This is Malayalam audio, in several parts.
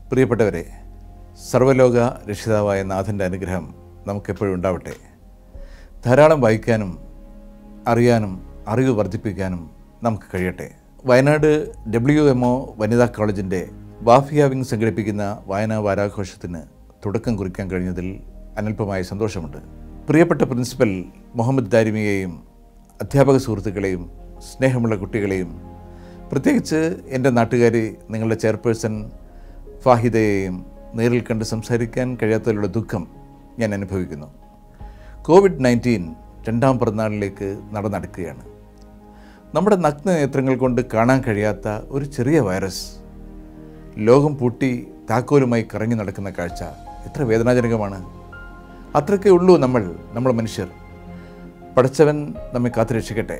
പ്രിയപ്പെട്ടവരെ സർവ്വലോക രക്ഷിതാവായ നാഥൻ്റെ അനുഗ്രഹം നമുക്കെപ്പോഴും ഉണ്ടാവട്ടെ ധാരാളം വായിക്കാനും അറിയാനും അറിവ് വർദ്ധിപ്പിക്കാനും നമുക്ക് കഴിയട്ടെ വയനാട് ഡബ്ല്യു എം ഒ വനിതാ കോളേജിൻ്റെ വാഫിയ വിങ് സംഘടിപ്പിക്കുന്ന വായനാ വാരാഘോഷത്തിന് തുടക്കം കുറിക്കാൻ കഴിഞ്ഞതിൽ അനൽപമായ സന്തോഷമുണ്ട് പ്രിയപ്പെട്ട പ്രിൻസിപ്പൽ മുഹമ്മദ് ദാരിമിയെയും അധ്യാപക സുഹൃത്തുക്കളെയും സ്നേഹമുള്ള കുട്ടികളെയും പ്രത്യേകിച്ച് എൻ്റെ നാട്ടുകാരി നിങ്ങളുടെ ചെയർപേഴ്സൺ ഫാഹിദയെയും നേരിൽ കണ്ട് സംസാരിക്കാൻ കഴിയാത്തതിലുള്ള ദുഃഖം ഞാൻ അനുഭവിക്കുന്നു കോവിഡ് നയൻറ്റീൻ രണ്ടാം പിറന്നാളിലേക്ക് നടന്നടക്കുകയാണ് നമ്മുടെ നഗ്ന നേത്രങ്ങൾ കൊണ്ട് കാണാൻ കഴിയാത്ത ഒരു ചെറിയ വൈറസ് ലോകം പൂട്ടി താക്കോലുമായി കറങ്ങി നടക്കുന്ന കാഴ്ച എത്ര വേദനാജനകമാണ് അത്രയ്ക്കേ ഉള്ളൂ നമ്മൾ നമ്മൾ മനുഷ്യർ പടച്ചവൻ നമ്മെ കാത്തുരക്ഷിക്കട്ടെ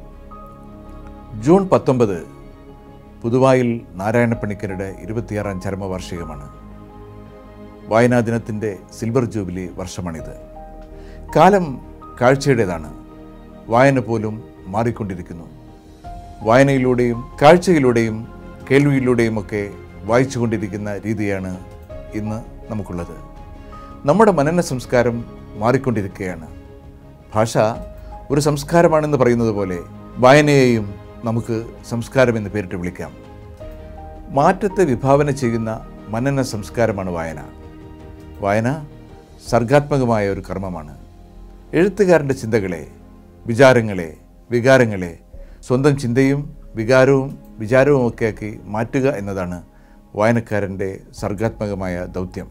ജൂൺ പത്തൊമ്പത് പുതുവായിൽ നാരായണ പണിക്കരുടെ ഇരുപത്തിയാറാം ചരമവാർഷികമാണ് വായനാ ദിനത്തിൻ്റെ സിൽവർ ജൂബിലി വർഷമാണിത് കാലം കാഴ്ചയുടേതാണ് വായന പോലും മാറിക്കൊണ്ടിരിക്കുന്നു വായനയിലൂടെയും കാഴ്ചയിലൂടെയും കേൾവിയിലൂടെയുമൊക്കെ വായിച്ചുകൊണ്ടിരിക്കുന്ന രീതിയാണ് ഇന്ന് നമുക്കുള്ളത് നമ്മുടെ മനന സംസ്കാരം മാറിക്കൊണ്ടിരിക്കുകയാണ് ഭാഷ ഒരു സംസ്കാരമാണെന്ന് പറയുന്നത് പോലെ വായനയെയും നമുക്ക് സംസ്കാരം എന്ന് പേരിട്ട് വിളിക്കാം മാറ്റത്തെ വിഭാവന ചെയ്യുന്ന മനന സംസ്കാരമാണ് വായന വായന സർഗാത്മകമായ ഒരു കർമ്മമാണ് എഴുത്തുകാരൻ്റെ ചിന്തകളെ വിചാരങ്ങളെ വികാരങ്ങളെ സ്വന്തം ചിന്തയും വികാരവും വിചാരവും ഒക്കെ ആക്കി മാറ്റുക എന്നതാണ് വായനക്കാരൻ്റെ സർഗാത്മകമായ ദൗത്യം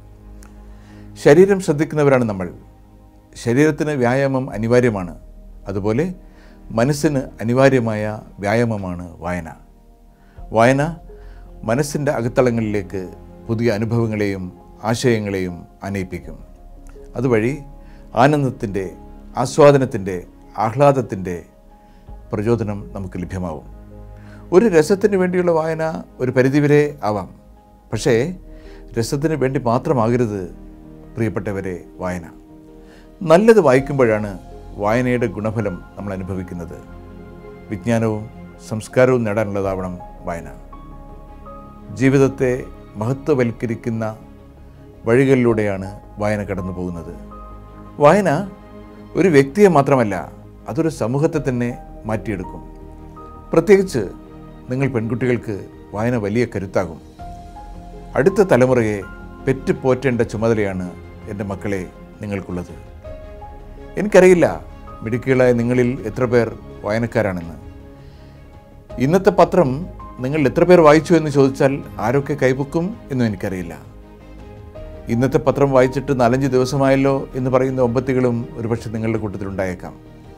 ശരീരം ശ്രദ്ധിക്കുന്നവരാണ് നമ്മൾ ശരീരത്തിന് വ്യായാമം അനിവാര്യമാണ് അതുപോലെ മനസ്സിന് അനിവാര്യമായ വ്യായാമമാണ് വായന വായന മനസ്സിൻ്റെ അകത്തളങ്ങളിലേക്ക് പുതിയ അനുഭവങ്ങളെയും ആശയങ്ങളെയും അനയിപ്പിക്കും അതുവഴി ആനന്ദത്തിൻ്റെ ആസ്വാദനത്തിൻ്റെ ആഹ്ലാദത്തിൻ്റെ പ്രചോദനം നമുക്ക് ലഭ്യമാവും ഒരു രസത്തിന് വേണ്ടിയുള്ള വായന ഒരു പരിധിവരെ ആവാം പക്ഷേ രസത്തിന് വേണ്ടി മാത്രമാകരുത് പ്രിയപ്പെട്ടവരെ വായന നല്ലത് വായിക്കുമ്പോഴാണ് വായനയുടെ ഗുണഫലം നമ്മൾ അനുഭവിക്കുന്നത് വിജ്ഞാനവും സംസ്കാരവും നേടാനുള്ളതാവണം വായന ജീവിതത്തെ മഹത്വവൽക്കരിക്കുന്ന വഴികളിലൂടെയാണ് വായന കടന്നു പോകുന്നത് വായന ഒരു വ്യക്തിയെ മാത്രമല്ല അതൊരു സമൂഹത്തെ തന്നെ മാറ്റിയെടുക്കും പ്രത്യേകിച്ച് നിങ്ങൾ പെൺകുട്ടികൾക്ക് വായന വലിയ കരുത്താകും അടുത്ത തലമുറയെ പെറ്റ് പോറ്റേണ്ട ചുമതലയാണ് എൻ്റെ മക്കളെ നിങ്ങൾക്കുള്ളത് എനിക്കറിയില്ല മിടുക്കികളായ നിങ്ങളിൽ എത്ര പേർ വായനക്കാരാണെന്ന് ഇന്നത്തെ പത്രം നിങ്ങൾ എത്ര പേർ വായിച്ചു എന്ന് ചോദിച്ചാൽ ആരൊക്കെ കൈപൊക്കും എന്നും എനിക്കറിയില്ല ഇന്നത്തെ പത്രം വായിച്ചിട്ട് നാലഞ്ച് ദിവസമായല്ലോ എന്ന് പറയുന്ന ഒമ്പത്തികളും ഒരുപക്ഷെ നിങ്ങളുടെ കൂട്ടത്തിലുണ്ടായേക്കാം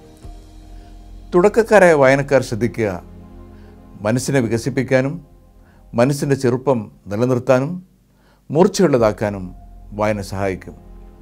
തുടക്കക്കാരായ വായനക്കാർ ശ്രദ്ധിക്കുക മനസ്സിനെ വികസിപ്പിക്കാനും മനസ്സിൻ്റെ ചെറുപ്പം നിലനിർത്താനും മൂർച്ചയുള്ളതാക്കാനും വായന സഹായിക്കും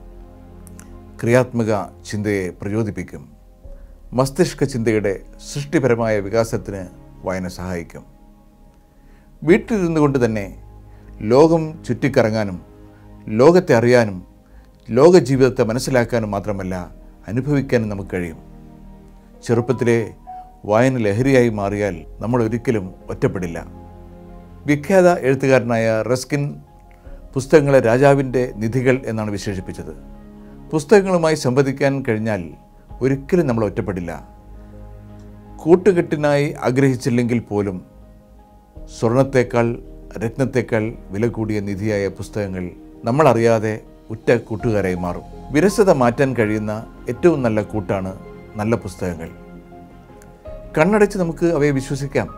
ക്രിയാത്മക ചിന്തയെ പ്രചോദിപ്പിക്കും മസ്തിഷ്ക ചിന്തയുടെ സൃഷ്ടിപരമായ വികാസത്തിന് വായന സഹായിക്കും വീട്ടിലിരുന്നു കൊണ്ട് തന്നെ ലോകം ചുറ്റിക്കറങ്ങാനും ലോകത്തെ അറിയാനും ലോക ജീവിതത്തെ മനസ്സിലാക്കാനും മാത്രമല്ല അനുഭവിക്കാനും നമുക്ക് കഴിയും ചെറുപ്പത്തിലെ വായന ലഹരിയായി മാറിയാൽ നമ്മൾ ഒരിക്കലും ഒറ്റപ്പെടില്ല വിഖ്യാത എഴുത്തുകാരനായ റസ്കിൻ പുസ്തകങ്ങളെ രാജാവിൻ്റെ നിധികൾ എന്നാണ് വിശേഷിപ്പിച്ചത് പുസ്തകങ്ങളുമായി സംവദിക്കാൻ കഴിഞ്ഞാൽ ഒരിക്കലും നമ്മൾ ഒറ്റപ്പെടില്ല കൂട്ടുകെട്ടിനായി ആഗ്രഹിച്ചില്ലെങ്കിൽ പോലും സ്വർണത്തേക്കാൾ രത്നത്തേക്കാൾ വില കൂടിയ നിധിയായ പുസ്തകങ്ങൾ നമ്മളറിയാതെ ഉറ്റ കൂട്ടുകാരായി മാറും വിരസത മാറ്റാൻ കഴിയുന്ന ഏറ്റവും നല്ല കൂട്ടാണ് നല്ല പുസ്തകങ്ങൾ കണ്ണടച്ച് നമുക്ക് അവയെ വിശ്വസിക്കാം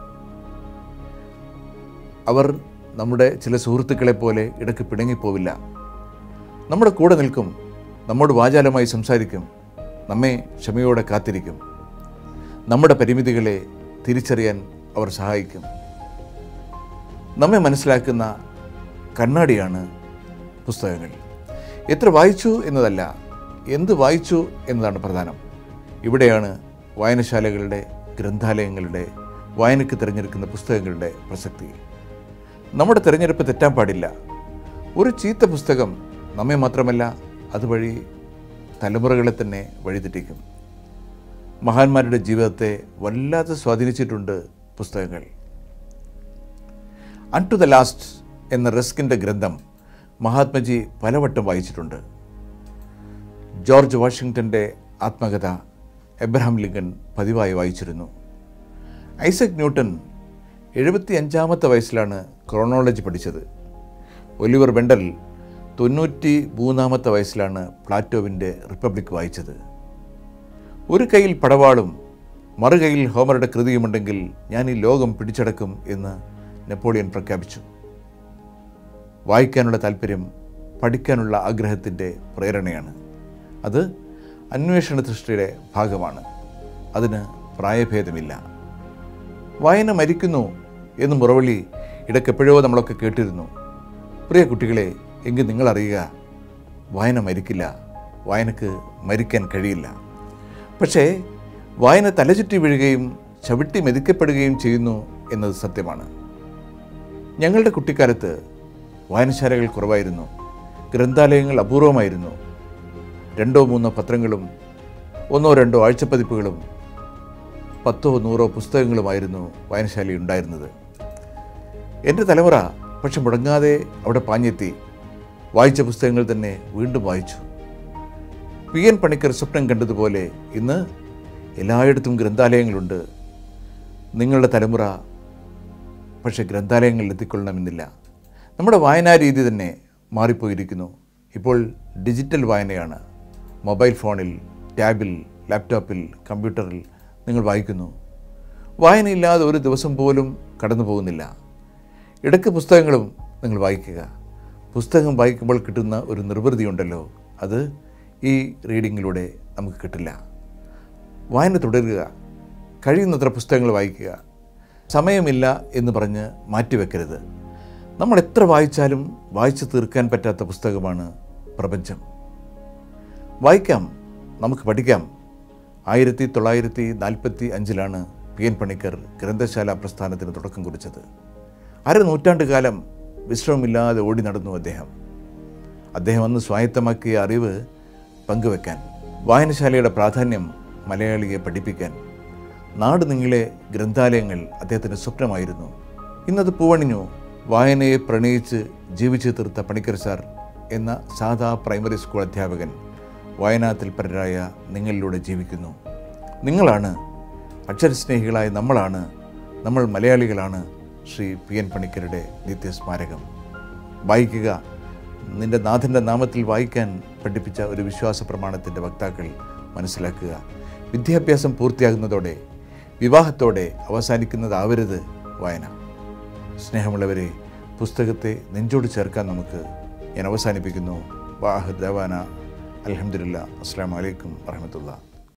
അവർ നമ്മുടെ ചില സുഹൃത്തുക്കളെ പോലെ ഇടയ്ക്ക് പിണങ്ങിപ്പോവില്ല നമ്മുടെ കൂടെ നിൽക്കും നമ്മോട് വാചാലമായി സംസാരിക്കും നമ്മെ ക്ഷമയോടെ കാത്തിരിക്കും നമ്മുടെ പരിമിതികളെ തിരിച്ചറിയാൻ അവർ സഹായിക്കും നമ്മെ മനസ്സിലാക്കുന്ന കണ്ണാടിയാണ് പുസ്തകങ്ങൾ എത്ര വായിച്ചു എന്നതല്ല എന്ത് വായിച്ചു എന്നതാണ് പ്രധാനം ഇവിടെയാണ് വായനശാലകളുടെ ഗ്രന്ഥാലയങ്ങളുടെ വായനയ്ക്ക് തിരഞ്ഞെടുക്കുന്ന പുസ്തകങ്ങളുടെ പ്രസക്തി നമ്മുടെ തിരഞ്ഞെടുപ്പ് തെറ്റാൻ പാടില്ല ഒരു ചീത്ത പുസ്തകം നമ്മെ മാത്രമല്ല അതുവഴി തലമുറകളെ തന്നെ വഴിതെറ്റിക്കും മഹാന്മാരുടെ ജീവിതത്തെ വല്ലാതെ സ്വാധീനിച്ചിട്ടുണ്ട് പുസ്തകങ്ങൾ അൺ ടു ദ ലാസ്റ്റ് എന്ന റസ്കിൻ്റെ ഗ്രന്ഥം മഹാത്മജി പലവട്ടം വായിച്ചിട്ടുണ്ട് ജോർജ് വാഷിങ്ടൻ്റെ ആത്മകഥ എബ്രഹാം ലിങ്കൺ പതിവായി വായിച്ചിരുന്നു ഐസക് ന്യൂട്ടൺ എഴുപത്തി അഞ്ചാമത്തെ വയസ്സിലാണ് ക്രോണോളജി പഠിച്ചത് ഒലിവർ വെണ്ടൽ തൊണ്ണൂറ്റി മൂന്നാമത്തെ വയസ്സിലാണ് പ്ലാറ്റോവിൻ്റെ റിപ്പബ്ലിക് വായിച്ചത് ഒരു കയ്യിൽ പടവാളും മറുകൈയിൽ ഹോമറുടെ കൃതിയുമുണ്ടെങ്കിൽ ഞാൻ ഈ ലോകം പിടിച്ചടക്കും എന്ന് നെപ്പോളിയൻ പ്രഖ്യാപിച്ചു വായിക്കാനുള്ള താല്പര്യം പഠിക്കാനുള്ള ആഗ്രഹത്തിൻ്റെ പ്രേരണയാണ് അത് അന്വേഷണ ദൃഷ്ടിയുടെ ഭാഗമാണ് അതിന് പ്രായഭേദമില്ല വായന മരിക്കുന്നു എന്ന് മുറവിളി ഇടയ്ക്കെപ്പോഴോ നമ്മളൊക്കെ കേട്ടിരുന്നു പ്രിയ കുട്ടികളെ എങ്കിൽ നിങ്ങൾ അറിയുക വായന മരിക്കില്ല വായനക്ക് മരിക്കാൻ കഴിയില്ല പക്ഷേ വായന തലചുറ്റി വീഴുകയും ചവിട്ടി മെതിക്കപ്പെടുകയും ചെയ്യുന്നു എന്നത് സത്യമാണ് ഞങ്ങളുടെ കുട്ടിക്കാലത്ത് വായനശാലകൾ കുറവായിരുന്നു ഗ്രന്ഥാലയങ്ങൾ അപൂർവമായിരുന്നു രണ്ടോ മൂന്നോ പത്രങ്ങളും ഒന്നോ രണ്ടോ ആഴ്ചപ്പതിപ്പുകളും പത്തോ നൂറോ പുസ്തകങ്ങളുമായിരുന്നു വായനശാലയിൽ ഉണ്ടായിരുന്നത് എൻ്റെ തലമുറ പക്ഷെ മുടങ്ങാതെ അവിടെ പാഞ്ഞെത്തി വായിച്ച പുസ്തകങ്ങൾ തന്നെ വീണ്ടും വായിച്ചു പി എൻ പണിക്കർ സ്വപ്നം കണ്ടതുപോലെ ഇന്ന് എല്ലായിടത്തും ഗ്രന്ഥാലയങ്ങളുണ്ട് നിങ്ങളുടെ തലമുറ പക്ഷേ ഗ്രന്ഥാലയങ്ങളിൽ എത്തിക്കൊള്ളണമെന്നില്ല നമ്മുടെ വായനാ രീതി തന്നെ മാറിപ്പോയിരിക്കുന്നു ഇപ്പോൾ ഡിജിറ്റൽ വായനയാണ് മൊബൈൽ ഫോണിൽ ടാബിൽ ലാപ്ടോപ്പിൽ കമ്പ്യൂട്ടറിൽ നിങ്ങൾ വായിക്കുന്നു വായനയില്ലാതെ ഒരു ദിവസം പോലും കടന്നു പോകുന്നില്ല ഇടയ്ക്ക് പുസ്തകങ്ങളും നിങ്ങൾ വായിക്കുക പുസ്തകം വായിക്കുമ്പോൾ കിട്ടുന്ന ഒരു നിർവൃതിയുണ്ടല്ലോ അത് ഈ റീഡിങ്ങിലൂടെ നമുക്ക് കിട്ടില്ല വായന തുടരുക കഴിയുന്നത്ര പുസ്തകങ്ങൾ വായിക്കുക സമയമില്ല എന്ന് പറഞ്ഞ് മാറ്റിവെക്കരുത് നമ്മൾ എത്ര വായിച്ചാലും വായിച്ചു തീർക്കാൻ പറ്റാത്ത പുസ്തകമാണ് പ്രപഞ്ചം വായിക്കാം നമുക്ക് പഠിക്കാം ആയിരത്തി തൊള്ളായിരത്തി നാൽപ്പത്തി അഞ്ചിലാണ് പി എൻ പണിക്കർ ഗ്രന്ഥശാല പ്രസ്ഥാനത്തിന് തുടക്കം കുറിച്ചത് അര നൂറ്റാണ്ട് കാലം വിശ്രമമില്ലാതെ ഓടി നടന്നു അദ്ദേഹം അദ്ദേഹം അന്ന് സ്വായത്തമാക്കിയ അറിവ് പങ്കുവെക്കാൻ വായനശാലയുടെ പ്രാധാന്യം മലയാളിയെ പഠിപ്പിക്കാൻ നാട് നിങ്ങളെ ഗ്രന്ഥാലയങ്ങൾ അദ്ദേഹത്തിന് സ്വപ്നമായിരുന്നു ഇന്നത് പൂവണിഞ്ഞു വായനയെ പ്രണയിച്ച് ജീവിച്ചു തീർത്ത പണിക്കർ സാർ എന്ന സാധാ പ്രൈമറി സ്കൂൾ അധ്യാപകൻ വായനാതൽപരരായ നിങ്ങളിലൂടെ ജീവിക്കുന്നു നിങ്ങളാണ് അക്ഷരസ്നേഹികളായ നമ്മളാണ് നമ്മൾ മലയാളികളാണ് ശ്രീ പി എൻ പണിക്കരുടെ നിത്യസ്മാരകം വായിക്കുക നിന്റെ നാഥൻ്റെ നാമത്തിൽ വായിക്കാൻ പഠിപ്പിച്ച ഒരു വിശ്വാസ പ്രമാണത്തിൻ്റെ വക്താക്കൾ മനസ്സിലാക്കുക വിദ്യാഭ്യാസം പൂർത്തിയാകുന്നതോടെ വിവാഹത്തോടെ അവസാനിക്കുന്നതാവരുത് വായന സ്നേഹമുള്ളവരെ പുസ്തകത്തെ നെഞ്ചോട് ചേർക്കാൻ നമുക്ക് ഞാൻ അവസാനിപ്പിക്കുന്നു വാഹ് ദവാന അലഹമില്ല അസ്സാം വലൈക്കും വറഹമത്തുള്ള